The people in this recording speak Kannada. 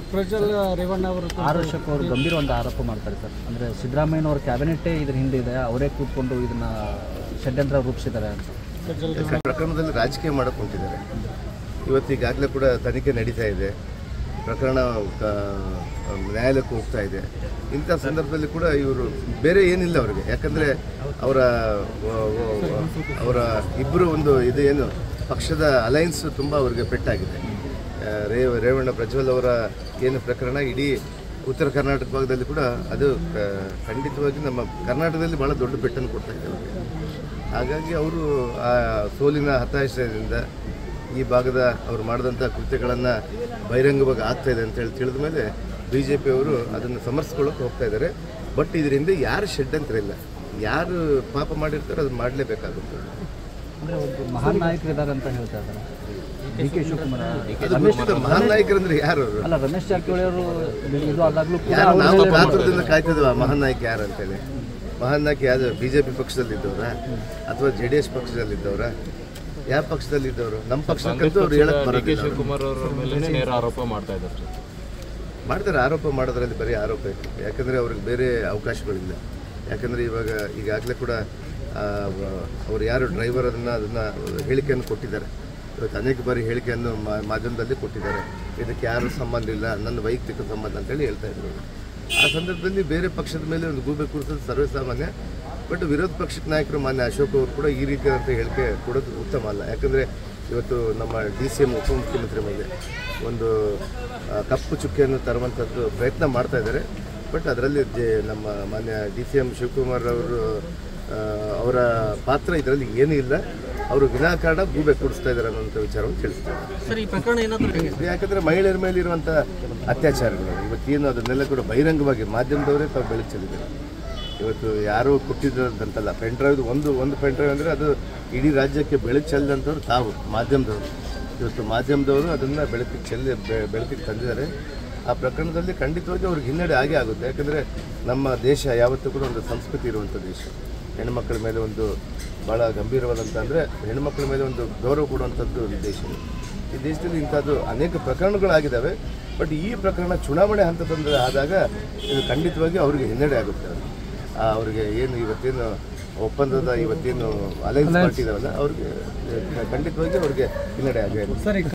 ಪ್ರಜ್ವಲ್ ರೇವಣ್ಣ ಅವರು ಆರೋಶಕ್ ಅವರು ಗಂಭೀರ ಒಂದು ಆರೋಪ ಮಾಡ್ತಾರೆ ಸರ್ ಅಂದರೆ ಸಿದ್ದರಾಮಯ್ಯನವ್ರ ಕ್ಯಾಬಿನೆಟ್ಟೇ ಇದ್ರ ಹಿಂದೆ ಇದೆ ಅವರೇ ಕೂತ್ಕೊಂಡು ಇದನ್ನ ಷಡ್ಯಂತ್ರ ರೂಪಿಸಿದ್ದಾರೆ ಅಂತ ಪ್ರಜ್ವಲ್ ಪ್ರಕರಣದಲ್ಲಿ ರಾಜಕೀಯ ಮಾಡಕ್ಕೆ ಹೊಂಟಿದ್ದಾರೆ ಇವತ್ತು ಈಗಾಗಲೇ ಕೂಡ ತನಿಖೆ ನಡೀತಾ ಇದೆ ಪ್ರಕರಣ ಕ- ನ್ಯಾಯಾಲಯಕ್ಕೆ ಹೋಗ್ತಾ ಇದೆ ಇಂಥ ಸಂದರ್ಭದಲ್ಲಿ ಕೂಡ ಇವರು ಬೇರೆ ಏನಿಲ್ಲ ಅವರಿಗೆ ಯಾಕಂದರೆ ಅವರ ವ- ವ- ಅವರ ಇಬ್ಬರು ಒಂದು ಇದು ಏನು ಪಕ್ಷದ ಅಲೈನ್ಸ್ ತುಂಬ ಅವರಿಗೆ ಪೆಟ್ಟಾಗಿದೆ ಆ, ರೇ ರೇವಣ್ಣ ಪ್ರಜ್ವಲ್ ಅವರ ಏನು ಪ್ರಕರಣ ಇಡೀ ಉತ್ತರ ಕರ್ನಾಟಕ ಭಾಗದಲ್ಲಿ ಕೂಡ ಅದು ಕ- ಖಂಡಿತವಾಗಿ ನಮ್ಮ ಕರ್ನಾಟಕದಲ್ಲಿ ಭಾಳ ದೊಡ್ಡ ಪೆಟ್ಟನ್ನು ಕೊಡ್ತಾ ಇದೆ ಅವರಿಗೆ ಹಾಗಾಗಿ ಅವರು ಆ ಸೋಲಿನ ಹತಾಶದಿಂದ ಈ ಭಾಗದ ಅವ್ರು ಮಾಡಿದಂಥ ಕೃತ್ಯಗಳನ್ನು ಬಹಿರಂಗವಾಗಿ ಆಗ್ತಾ ಇದೆ ಅಂತ ಹೇಳಿ ತಿಳಿದ ಮೇಲೆ ಬಿ ಜೆ ಪಿಯವರು ಅದನ್ನು ಸಮರ್ಸ್ಕೊಳ್ಳೋಕೆ ಹೋಗ್ತಾ ಇದ್ದಾರೆ ಬಟ್ ಇದರಿಂದ ಯಾರು ಷಡ್ಯಂತ್ರ ಇಲ್ಲ ಯಾರು ಪಾಪ ಮಾಡಿರ್ತಾರೋ ಅದು ಮಾಡಲೇಬೇಕಾಗುತ್ತೆ ಅಂದರೆ ಒಂದು ಮಹಾನ್ ನಾಯಕರಿದ್ದಾರೆ ಅಂತ ಹೇಳ್ತಾ ಇದ್ದಾರೆ ಡಿ ಕೆ ಶಿವಕುಮಾರ್ ಅದು ಗೊತ್ತಿಲ್ಲ ಮಹಾನ್ ನಾಯಕರಂದ್ರೆ ಯಾರು ಅವರು ಅಲ್ಲ ರಮೇಶ್ ಜಾರಕಿಹೊಳಿ ಅವರು ಇದು ಆದಾಗಲೂ ಕೂಡ ಯಾರು ಅವ್ರ ನಾವು ಮೇಲೆ ಕಾತುರದಿಂದ ಕಾಯ್ತಿದ್ವ ಮಹಾನ್ ನಾಯಕ ಯಾರು ಅಂತೇಳಿ ಮಹಾನ್ ನಾಯಕ ಯಾರು ಬಿ ಜೆ ಪಿ ಪಕ್ಷದಲ್ಲಿದ್ದವ್ರ ಅಥವಾ ಜೆ ಡಿ ಎಸ್ ಪಕ್ಷದಲ್ಲಿದ್ದವ್ರ ಯಾವ ಪಕ್ಷದಲ್ಲಿದ್ದವರು ನಮ್ಮ ಪಕ್ಷಕ್ಕಂತೂ ಅವ್ರು ಹೇಳಕ್ ಬರೋದಿಲ್ಲ ಅವ್ರು. ಶಿವಕುಮಾರ್ ಅವರ ಮೇಲೆ ನೇರ ಆರೋಪ ಮಾಡ್ತಾ ಇದ್ದಾರೆ ಮಾಡ್ತಾರೆ ಆರೋಪ ಮಾಡೋದ್ರಲ್ಲಿ ಬರೀ ಆರೋಪ ಇತ್ತು ಯಾಕಂದರೆ ಅವ್ರಿಗೆ ಬೇರೆ ಅವಕಾಶಗಳಿಲ್ಲ ಯಾಕಂದರೆ ಇವಾಗ ಈಗಾಗಲೇ ಕೂಡ ಆ, ವ- ಅವ್ರು ಯಾರು ಡ್ರೈವರ್ ಅದನ್ನು ಅದನ್ನು ಹೇಳಿಕೆಯನ್ನು ಕೊಟ್ಟಿದ್ದಾರೆ ಇವತ್ತು ಅನೇಕ ಬಾರಿ ಹೇಳಿಕೆಯನ್ನು ಮಾ- ಮಾಧ್ಯಮದಲ್ಲಿ ಕೊಟ್ಟಿದ್ದಾರೆ ಇದಕ್ಕೆ ಯಾರು ಸಂಬಂಧ ಇಲ್ಲ ನನ್ನ ವೈಯಕ್ತಿಕ ಸಂಬಂಧ ಅಂತೇಳಿ ಹೇಳ್ತಾ ಇದ್ರು ಆ ಸಂದರ್ಭದಲ್ಲಿ ಬೇರೆ ಪಕ್ಷದ ಮೇಲೆ ಒಂದು ಗೂಬೆ ಕೂರಿಸೋದು ಸರ್ವೇಸಾಮಾನ್ಯ ಬಟ್ ವಿರೋಧ ಪಕ್ಷದ ನಾಯಕರು ಮಾನ್ಯ ಅಶೋಕ್ ಅವರು ಕೂಡ ಈ ರೀತಿಯಾದಂಥ ಹೇಳಿಕೆ ಕೊಡೋದು ಉತ್ತಮ ಅಲ್ಲ ಯಾಕಂದರೆ ಇವತ್ತು ನಮ್ಮ ಡಿ ಸಿ ಎಂ ಉಪಮುಖ್ಯಮಂತ್ರಿ ಮೇಲೆ ಒಂದು ಆ, ಕಪ್ಪು ಚುಕ್ಕೆಯನ್ನು ತರುವಂಥದ್ದು ಪ್ರಯತ್ನ ಮಾಡ್ತಾ ಇದ್ದಾರೆ ಬಟ್ ಅದರಲ್ಲಿ ಜೆ- ನಮ್ಮ ಮಾನ್ಯ ಡಿ ಸಿ ಎಂ ಶಿವಕುಮಾರ್ ಅವರು ಆ, ಅವರ ಪಾತ್ರ ಇದರಲ್ಲಿ ಏನೂ ಇಲ್ಲ ಅವರು ವಿನಾಕಾರಣ ಗೂಬೆ ಕೂಡಿಸ್ತಾ ಇದ್ದಾರೆ ಅನ್ನೋಂಥ ವಿಚಾರವನ್ನು ತಿಳಿಸ್ತಾರೆ ಸರ್ ಈ ಪ್ರಕರಣ ಏನಾದರೂ ಯಾಕಂದರೆ ಮಹಿಳೆಯರ ಮೇಲೆ ಇರುವಂಥ ಅತ್ಯಾಚಾರಗಳು ಇವತ್ತೇನು ಅದನ್ನೆಲ್ಲ ಕೂಡ ಬಹಿರಂಗವಾಗಿ ಮಾಧ್ಯಮದವರೇ ತಾವು ಬೆಳಕು ಚೆಲ್ಲಿದ್ದಾರೆ ಇವತ್ತು ಯಾರೋ ಕೊಟ್ಟಿದ್ದಂತಲ್ಲ ಪೆನ್ ಡ್ರೈವ್ ಒಂದು ಒಂದು ಪೆನ್ ಡ್ರೈವ್ ಅಂದರೆ ಅದು ಇಡೀ ರಾಜ್ಯಕ್ಕೆ ಬೆಳಕು ಚೆಲ್ಲಿದಂಥವ್ರು ತಾವು ಮಾಧ್ಯಮದವರು ಇವತ್ತು ಮಾಧ್ಯಮದವರು ಅದನ್ನು ಬೆಳಕಿಗೆ ಚೆಲ್ಲಿ ಬೆ- ಬೆಳಕಿಗೆ ತಂದಿದ್ದಾರೆ ಆ ಪ್ರಕರಣದಲ್ಲಿ ಖಂಡಿತವಾಗಿ ಅವ್ರಿಗೆ ಹಿನ್ನಡೆ ಆಗೇ ಆಗುತ್ತೆ ಯಾಕಂದರೆ ನಮ್ಮ ದೇಶ ಯಾವತ್ತೂ ಕೂಡ ಒಂದು ಸಂಸ್ಕೃತಿ ಇರುವಂಥ ದೇಶ ಹೆಣ್ಮಕ್ಳ ಮೇಲೆ ಒಂದು ಭಾಳ ಗಂಭೀರವಾದಂಥ ಅಂದರೆ ಹೆಣ್ಮಕ್ಳ ಮೇಲೆ ಒಂದು ಗೌರವ ಕೊಡುವಂಥದ್ದು ಒಂದು ದೇಶ ಇದು. ಈ ದೇಶದಲ್ಲಿ ಇಂಥದ್ದು ಅನೇಕ ಪ್ರಕರಣಗಳಾಗಿದ್ದಾವೆ ಬಟ್ ಈ ಪ್ರಕರಣ ಚುನಾವಣೆ ಹಂತದಲ್ಲಿ ಆದಾಗ ಇದು ಖಂಡಿತವಾಗಿ ಅವರಿಗೆ ಹಿನ್ನಡೆ ಆಗುತ್ತೆ ಅವ್ರಿಗೆ. ಆ, ಅವ್ರಿಗೆ ಏನು ಇವತ್ತೇನು ಒಪ್ಪಂದದ ಇವತ್ತೇನು ಅಲೈನ್ಸ್ ಪಾರ್ಟಿ ಇದಾವಲ್ಲ ಅವ್ರಿಗೆ ಖಂಡಿತವಾಗಿ ಅವ್ರಿಗೆ ಹಿನ್ನಡೆ ಆಗೇ ಆಗುತ್ತೆ ಸರಿ